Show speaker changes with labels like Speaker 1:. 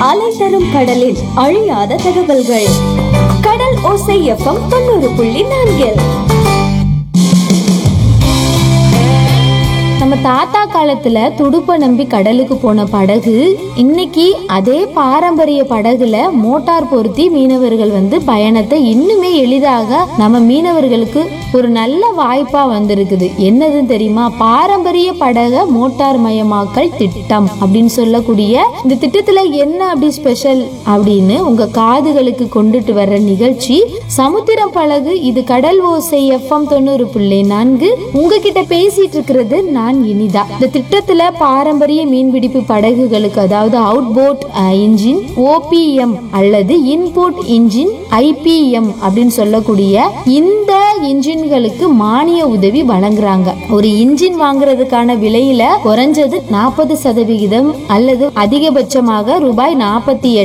Speaker 1: அலை தரும் கடலில் அழியாத தகவல்கள் கடல் ஓசை எஃப்எம் தொண்ணூறு புள்ளி நான்கில்
Speaker 2: நம்ம தாத்தா காலத்துல துடுப்பை நம்பி கடலுக்கு போன படகு இன்னைக்கு அதே பாரம்பரிய படகுல மோட்டார் பொருத்தி மீனவர்கள் வந்து பயணத்தை இன்னுமே எளிதாக நம்ம மீனவர்களுக்கு ஒரு நல்ல வாய்ப்பா வந்திருக்குது என்னதுன்னு தெரியுமா பாரம்பரிய படக மோட்டார் மயமாக்கல் திட்டம் அப்படின்னு சொல்லக்கூடிய இந்த திட்டத்துல என்ன அப்படி ஸ்பெஷல் அப்படின்னு உங்க காதுகளுக்கு கொண்டுட்டு வர்ற நிகழ்ச்சி சமுத்திரம் பழகு இது கடல் ஓசை எஃப்எம் தொண்ணூறு புள்ளி நான்கு உங்ககிட்ட பேசிட்டு இருக்கிறது நான் இனிதா இந்த திட்டத்துல பாரம்பரிய மீன்பிடிப்பு படகுகளுக்கு அதாவது அவுட் போட் இன்ஜின் ஓபிஎம் அல்லது இன்போர்ட் இன்ஜின் ஐபிஎம் அப்படின்னு சொல்லக்கூடிய இந்த இன்ஜின்களுக்கு மானிய உதவி வழங்குறாங்க ஒரு இன்ஜின் வாங்குறதுக்கான விலையில குறைஞ்சது நாற்பது சதவிகிதம் அல்லது அதிகபட்சமாக ரூபாய் நாற்பத்தி